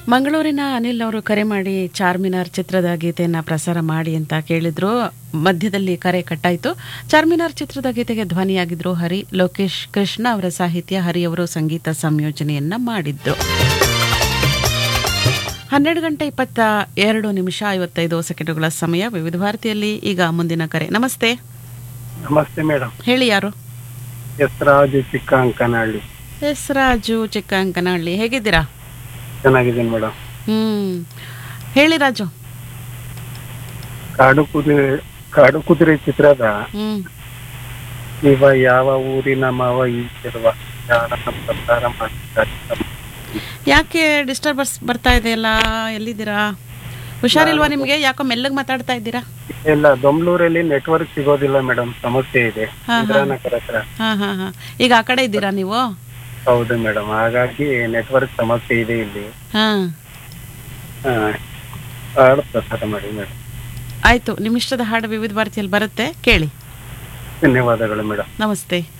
ಮಂಗಳೂರಿನ ಅನಿಲ್ ಅವರು ಕರೆ ಮಾಡಿ ಚಾರ್ಮಿನಾರ್ ಚಿತ್ರದ ಗೀತೆಯನ್ನ ಪ್ರಸಾರ ಮಾಡಿ ಅಂತ ಕೇಳಿದ್ರು ಮಧ್ಯದಲ್ಲಿ ಕರೆ ಕಟ್ಟಾಯಿತು ಚಾರ್ಮಿನಾರ್ ಚಿತ್ರದ ಗೀತೆಗೆ ಧ್ವನಿಯಾಗಿದ್ರು ಹರಿ ಲೋಕೇಶ್ ಕೃಷ್ಣ ಅವರ ಸಾಹಿತ್ಯ ಹರಿ ಅವರು ಸಂಗೀತ ಸಂಯೋಜನೆಯನ್ನ ಮಾಡಿದ್ದು ಹನ್ನೆರಡು ಗಂಟೆ ಇಪ್ಪತ್ತ ಎರಡು ನಿಮಿಷ ಐವತ್ತೈದು ಸೆಕೆಂಡುಗಳ ಸಮಯ ವಿವಿಧ ಭಾರತಿಯಲ್ಲಿ ಈಗ ಮುಂದಿನ ಕರೆ ನಮಸ್ತೆ ನಮಸ್ತೆ ಮೇಡಮ್ ಹೇಳಿ ಯಾರು ಹೆಸರಾಜು ಚಿಕ್ಕ ಅಂಕನಹಳ್ಳಿ ಎಸ್ ರಾಜು ಚಿಕ್ಕಂಕನಹಳ್ಳಿ ಹೇಗಿದ್ದೀರಾ ಚೆನ್ನಾಗಿದ್ದೀನಿ ಮೇಡಮ್ ಹ್ಮ್ ಹೇಳಿ ರಾಜು ಕಾಡು ಕುದುರೆ ಕಾಡು ಕುದುರೆ ಚಿತ್ರದ ಹ್ಮ್ ಇವ ಯಾವ ಊರಿನ ಮಾವ ಈಗಿರುವ ಪ್ರಸಾರ ಮಾಡಿದ್ದಾರೆ ಯಾಕೆ ಡಿಸ್ಟರ್ಬನ್ಸ್ ಬರ್ತಾ ಇದೆಯಲ್ಲ ಎಲ್ಲಿದ್ದೀರಾ ಹುಷಾರಿಲ್ವಾ ನಿಮ್ಗೆ ಯಾಕೋ ಮೆಲ್ಲಗ್ ಮಾತಾಡ್ತಾ ಇದ್ದೀರಾ ಇಲ್ಲ ದೊಮ್ಲೂರಲ್ಲಿ ನೆಟ್ವರ್ಕ್ ಸಿಗೋದಿಲ್ಲ ಮೇಡಮ್ ಸಮಸ್ಯೆ ಇದೆ ಹಾ, ಹಾ. ಇಂದ್ರಾನಗರ ಹತ್ರ ಹಾ ಹಾ ಹಾ ಈಗ ಆ ಕಡೆ ಇದ್ದೀರಾ ನೀವು ಹೌದು ಮೇಡಮ್ ಹಾಗಾಗಿ ನೆಟ್ವರ್ಕ್ ಸಮಸ್ಯೆ ಇದೆ ಇಲ್ಲಿ ಹಾ ಹಾ. ಹಾಡು ಪ್ರಸಾರ ಮಾಡಿ ಮೇಡಮ್ ಆಯ್ತು ನಿಮ್ಮಿಷ್ಟದ ಹಾಡು ವಿವಿಧ ಭಾರತಿಯಲ್ಲಿ ಬರುತ್ತೆ ಕೇಳಿ ಧನ್ಯವಾದಗಳು ಮೇಡಮ್ ನಮಸ್ತೆ